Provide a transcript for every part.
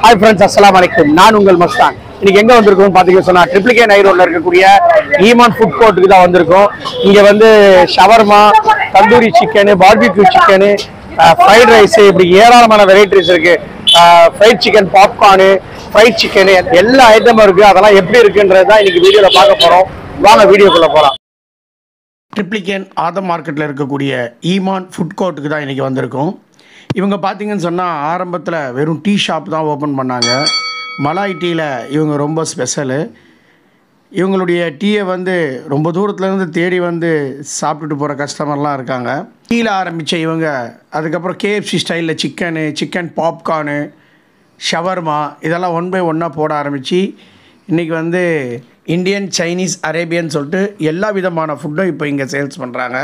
hi friends அஸ்ஸலாமு அலைக்கும் நான் உங்கள் மஸ்தான் இன்னைக்கு எங்க வந்திருக்கோம் பாத்தீங்கன்னா சொன்னா ட்ரிபிள் நை ரோட்ல இருக்கக்கூடிய ஈமான் ஃபுட் கோர்ட்டுக்கு தான் வந்திருக்கோம் இங்க வந்து shawarma tandoori chicken barbecue chicken fried rice இப்படி ஏராளமான வெரைட்டிஸ் இருக்கு fried chicken popcorn fried chicken எல்லா ஐட்டமும் இருக்கு அதெல்லாம் எப்படி இருக்குன்றது தான் இன்னைக்கு வீடியோல பார்க்க போறோம் வாங்க வீடியோக்குள்ள போலாம் ட்ரிப்ளிகேன் ஆதம் மார்க்கெட்டில் இருக்கக்கூடிய ஈமான் ஃபுட் கோர்ட்டுக்கு தான் இன்றைக்கி வந்திருக்கோம் இவங்க பார்த்தீங்கன்னு சொன்னால் ஆரம்பத்தில் வெறும் டீ ஷாப் தான் ஓப்பன் பண்ணாங்க மலாய் டீயில் இவங்க ரொம்ப ஸ்பெஷலு இவங்களுடைய டீயை வந்து ரொம்ப தூரத்துலேருந்து தேடி வந்து சாப்பிட்டுட்டு போகிற கஸ்டமர்லாம் இருக்காங்க டீயில் ஆரம்பித்த இவங்க அதுக்கப்புறம் கேஎஃப்சி ஸ்டைலில் சிக்கனு சிக்கன் பாப்கார்னு ஷவர்மா இதெல்லாம் ஒன் பை ஒன்னாக போட ஆரம்பித்து இன்றைக்கி வந்து இந்தியன் சைனீஸ் அரேபியன் சொல்லிட்டு எல்லா விதமான ஃபுட்டும் இப்போ இங்கே சேல்ஸ் பண்ணுறாங்க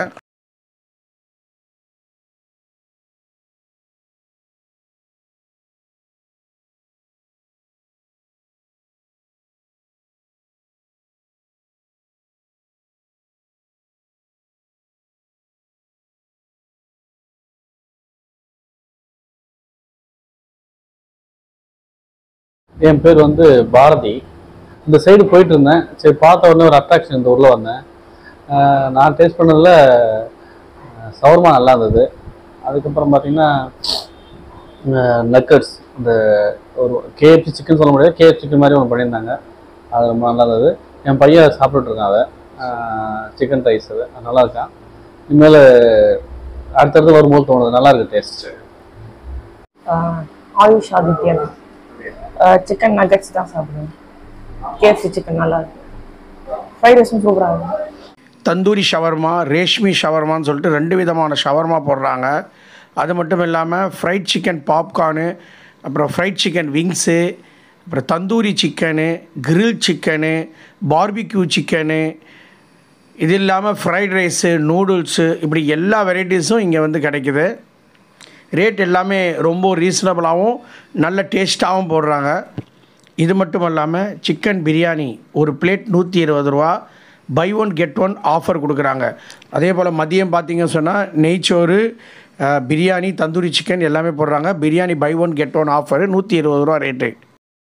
என் பேர் வந்து பாரதி இந்த சைடு போயிட்டு இருந்தேன் சரி பார்த்த உடனே ஒரு அட்ராக்ஷன் இந்த ஊரில் வந்தேன் ஆஹ் நான் டேஸ்ட் பண்ணதில் சவர்மா நல்லா இருந்தது அதுக்கப்புறம் பார்த்தீங்கன்னா நக்கட்ஸ் இந்த ஒரு கேஎஃப்சி சிக்கன் சொல்ல முடியாது கேஎஃப் சிக்கன் மாதிரி ஒன்று பண்ணியிருந்தாங்க அது ரொம்ப நல்லா இருந்தது என் பையன் சாப்பிட்டுட்டு இருக்கான் அதை சிக்கன் ரைஸ் அது அது நல்லா இருக்கான் இனிமேல் அடுத்தடுத்து வரும்போது தோணுது நல்லா இருக்கு டேஸ்ட் ஆஹ் ஆயுஷ் ஆதித்யன் சிக்கன் நகட்ஸ் தான் சாப்பிடுவேன் கேஎஃப்சி சிக்கன் நல்லா இருக்கு ஃப்ரைட் ரைஸும் சூப்பராக இருக்கும் தந்தூரி ஷவர்மா ரேஷ்மி ஷவர்மான்னு சொல்லிட்டு ரெண்டு விதமான ஷவர்மா போடுறாங்க அது மட்டும் இல்லாமல் ஃப்ரைட் சிக்கன் பாப்கார்னு அப்புறம் ஃப்ரைட் சிக்கன் விங்ஸு அப்புறம் tandoori chicken grill chicken barbecue chicken இது இல்லாமல் ஃப்ரைட் ரைஸு நூடுல்ஸு இப்படி எல்லா வெரைட்டிஸும் இங்கே வந்து கிடைக்குது ரேட் எல்லாமே ரொம்ப ரீசனபிளாகவும் நல்ல டேஸ்ட்டாகவும் போடுறாங்க இது மட்டும் இல்லாமல் சிக்கன் பிரியாணி ஒரு பிளேட் நூற்றி இருபது ரூபா buy one get one offer கொடுக்குறாங்க அதே போல் மதியம் பார்த்தீங்கன்னு சொன்னால் நெய்ச்சோறு அஹ், பிரியாணி தந்தூரி சிக்கன் எல்லாமே போடுறாங்க biryani buy one get one offer நூற்றி இருபது ரூபா ரேட்டு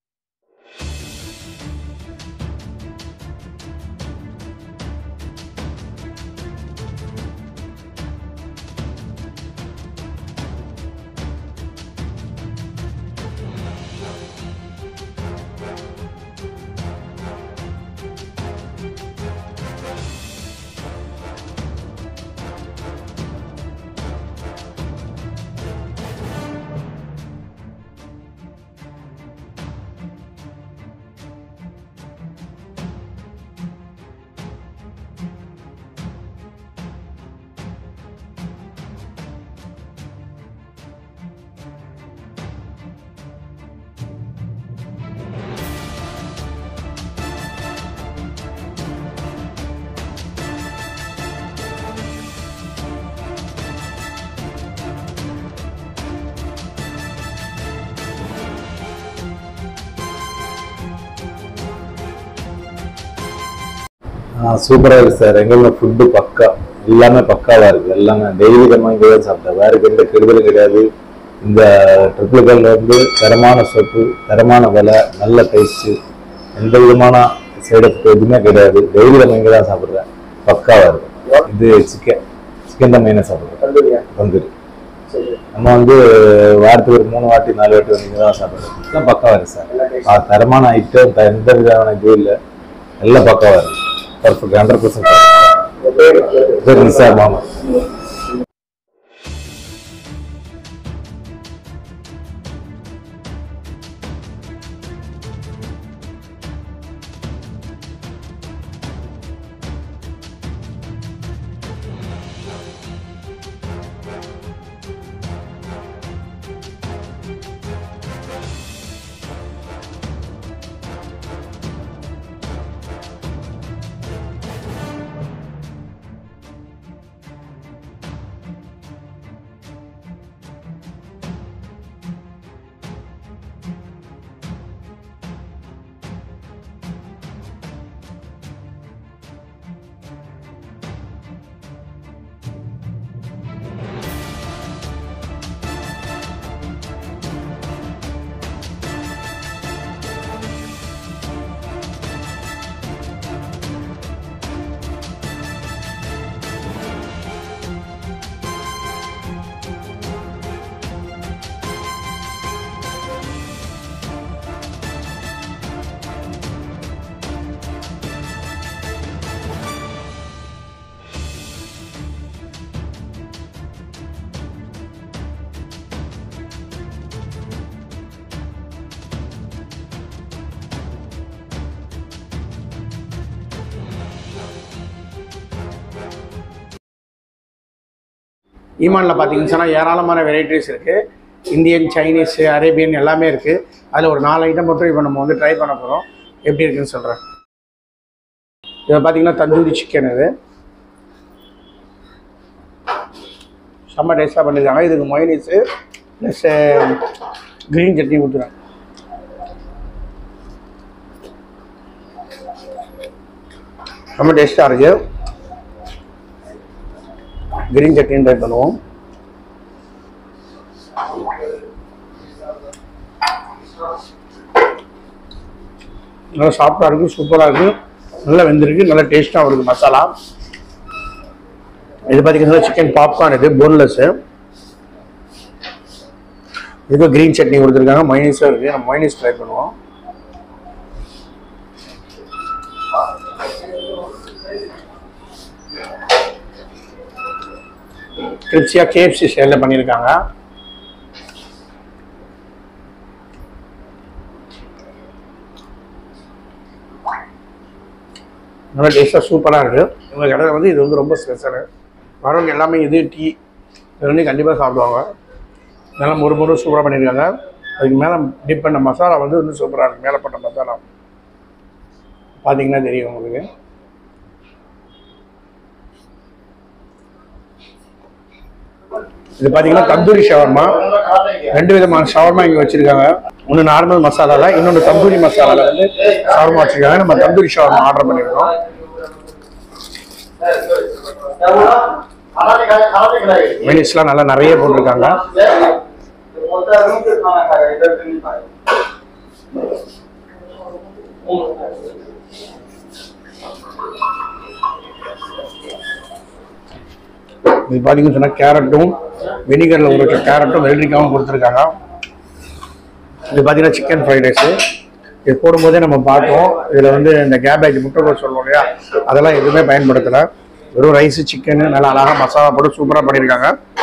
சூப்பராக இருக்கு சார் எங்களோட ஃபுட்டு பக்கா எல்லாமே பக்காவாக இருக்கு எல்லாமே டெய்லி நம்ம இங்கே தான் சாப்பிட்டேன் வேற எந்த கெடுதலும் கிடையாது இந்த ட்ரிபிள் கல்ல வந்து தரமான சொப்பு தரமான விலை நல்ல டேஸ்ட்டு எந்த விதமான சைடு எஃபெக்ட் எதுவுமே கிடையாது டெய்லி நம்ம இங்கே தான் சாப்பிட்றேன் பக்காவாக இருக்கு இது சிக்கன் சிக்கன் தான் மெயினாக சாப்பிட்றேன் தந்தூரி நம்ம வந்து வாரத்துக்கு ஒரு மூணு வாட்டி நாலு வாட்டி வந்து இங்கே தான் சாப்பிட்றோம் எல்லாம் பக்காவாக இருக்கு சார் ஆ, தரமான ஐட்டம் த- எந்த விதமான இதுவும் இல்லை எல்லாம் பக்காவாக இருக்கு பர்ஃபெக்ட் ஹண்ட்ரட் பர்சன்ட் சரி நிசார் மாமா ஈமானில் பார்த்தீங்கன்னு சொன்னால் ஏராளமான வெரைட்டிஸ் இருக்குது இந்தியன் சைனீஸ் அரேபியன் எல்லாமே இருக்குது அதில் ஒரு நாலு ஐட்டம் மட்டும் இப்போ நம்ம வந்து ட்ரை பண்ண போகிறோம் எப்படி இருக்குன்னு சொல்கிறேன் இதை பார்த்தீங்கன்னா தந்தூரி சிக்கன் இது செம்ம டேஸ்ட்டாக பண்ணியிருக்காங்க இதுக்கு மொயனீஸு ப்ளஸ் க்ரீன் சட்னி ஊற்றுறேன் ரொம்ப டேஸ்ட்டாக இருக்கு கிரீன் சட்னி ட்ரை பண்ணுவோம் நல்லா சாஃப்டாக இருக்குது சூப்பராக இருக்குது நல்லா வெந்திருக்கு நல்லா டேஸ்ட்டாகவும் இருக்குது மசாலா இது பார்த்தீங்கன்னா சிக்கன் பாப்கார்ன் இது போன்லெஸ்ஸு இதுக்கு க்ரீன் சட்னி கொடுத்துருக்காங்க மைனஸும் இருக்குது நம்ம மைனஸ் ட்ரை பண்ணுவோம் கிரிப்ஸியாக கேஎஃப்சி ஸ்டைலில் பண்ணியிருக்காங்க நல்லா டேஸ்ட்டாக சூப்பராக இருக்குது இவங்க கடையில் வந்து இது வந்து ரொம்ப ஸ்பெஷலு வரவங்க எல்லாமே இது டீ இது வந்து கண்டிப்பாக சாப்பிடுவாங்க நல்லா மொறு மொறு சூப்பராக பண்ணியிருக்காங்க அதுக்கு மேலே டிப் பண்ண மசாலா வந்து இன்னும் சூப்பராக இருக்குது மேலே போட்ட மசாலா பார்த்தீங்கன்னா தெரியும் உங்களுக்கு இது பார்த்தீங்கன்னா தந்தூரி ஷவர்மா ரெண்டு விதமான ஷவர்மா இங்கே வச்சிருக்காங்க ஒன்று நார்மல் மசாலால இன்னொன்று தந்தூரி மசாலால வந்து ஷவர்மா வச்சிருக்காங்க நம்ம தந்தூரி ஷவர்மா ஆர்டர் பண்ணியிருக்கோம் மெனிஸ்லாம் நல்லா நிறைய போட்டிருக்காங்க இது பார்த்தீங்கன்னு சொன்னால் கேரட்டும் வினிகரில் ஊற வச்ச கேரட்டும் வெள்ளரிக்காவும் கொடுத்துருக்காங்க இது பார்த்தீங்கன்னா சிக்கன் ஃப்ரைட் ரைஸு இது போடும்போதே நம்ம பார்த்தோம் இதில் வந்து இந்த கேபேஜ் முட்டைக்கோஸ் சொல்லுவோம் இல்லையா அதெல்லாம் எதுவுமே பயன்படுத்தலை வெறும் ரைஸு சிக்கனு நல்லா அழகாக மசாலா போட்டு சூப்பராக பண்ணியிருக்காங்க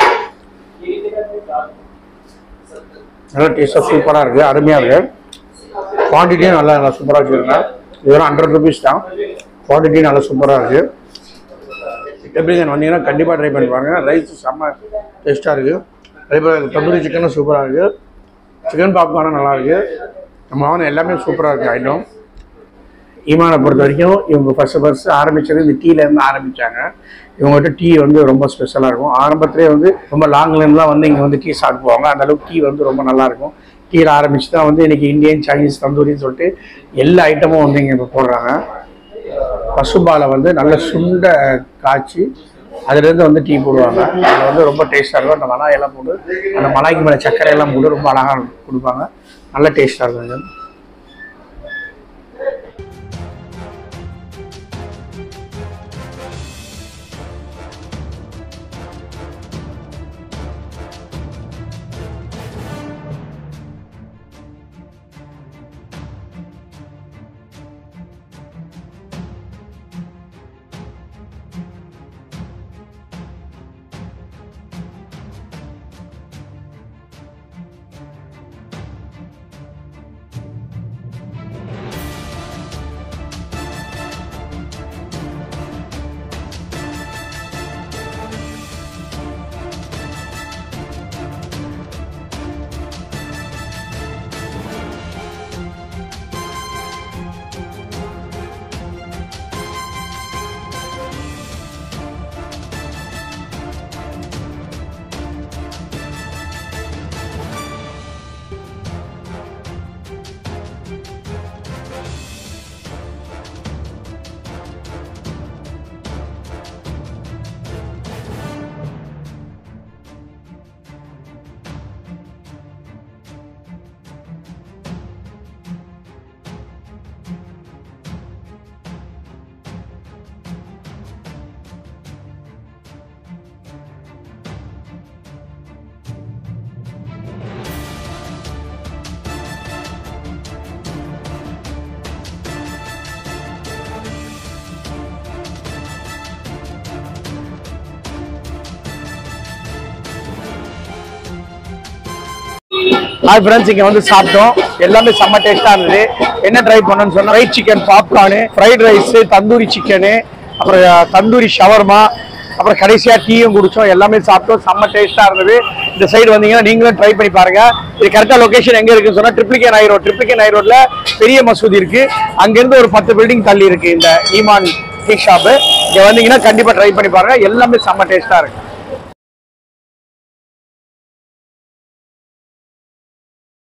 நல்லா டேஸ்ட்டாக சூப்பராக இருக்குது அருமையாக இருக்குது குவான்டிட்டியும் நல்லா நல்லா சூப்பராக வச்சுருக்காங்க இதெல்லாம் ஹண்ட்ரட் ருபீஸ் தான் குவான்டிட்டியும் நல்லா சூப்பராக இருக்குது எப்படிங்க வந்தீங்கன்னா கண்டிப்பாக ட்ரை பண்ணி பாருங்க ரைஸ் செம்ம டேஸ்ட்டாக இருக்குது அதே போல் தந்தூரி சிக்கனும் சூப்பராக இருக்குது சிக்கன் பாப்கார்னும் நல்லா இருக்குது நம்ம வாங்கின எல்லாமே சூப்பராக இருக்குது ஐட்டம் ஈமானை பொறுத்த வரைக்கும் இவங்க ஃபர்ஸ்ட் ஃபர்ஸ்ட் ஆரம்பிச்சது இந்த டீலேருந்து ஆரம்பித்தாங்க இவங்ககிட்ட டீ வந்து ரொம்ப ஸ்பெஷலாக இருக்கும் ஆரம்பத்திலே வந்து ரொம்ப லாங்லேருந்துலாம் வந்து இங்கே வந்து டீ சாப்பிட்டு போவாங்க அந்த அளவுக்கு டீ வந்து ரொம்ப நல்லா இருக்கும் டீயில் ஆரம்பிச்சு தான் வந்து இன்னைக்கு இந்தியன் சைனீஸ் தந்தூரின்னு சொல்லிட்டு எல்லா ஐட்டமும் வந்து இங்கே இப்போ போடுறாங்க பசுபாலை வந்து நல்ல சுண்ட காய்ச்சி அதுலேருந்து வந்து டீ போடுவாங்க அதில் வந்து ரொம்ப டேஸ்ட்டாக இருக்கும் அந்த மலாய் எல்லாம் போட்டு அந்த மலாய்க்கு மேலே சர்க்கரை எல்லாம் போட்டு ரொம்ப அழகாக கொடுப்பாங்க நல்ல டேஸ்ட்டாக இருக்கும் இது ஹாய் ஃப்ரெண்ட்ஸ் இங்கே வந்து சாப்பிட்டோம் எல்லாமே செம்ம டேஸ்ட்டாக இருந்தது என்ன ட்ரை பண்ணோன்னு சொன்னால் fried chicken popcorn fried rice tandoori chicken அப்புறம் தந்தூரி ஷவர்மா அப்புறம் கடைசியா டீயும் குடிச்சோம் எல்லாமே சாப்பிட்டோம் செம்ம டேஸ்டா இருந்தது இந்த சைடு வந்தீங்கன்னா நீங்களும் ட்ரை பண்ணி பாருங்க இது கரெக்டா லொகேஷன் எங்க இருக்குன்னு சொன்னா ட்ரிப்ளிகே நாய் ரோட் ட்ரிப்ளிகே நாய் ரோட்ல பெரிய மசூதி இருக்கு அங்கிருந்து ஒரு பத்து பில்டிங் தள்ளி இருக்கு இந்த ஈமான் டீ ஷாப்பு இங்க வந்தீங்கன்னா கண்டிப்பா ட்ரை பண்ணி பாருங்க எல்லாமே செம்ம டேஸ்டா இருக்கு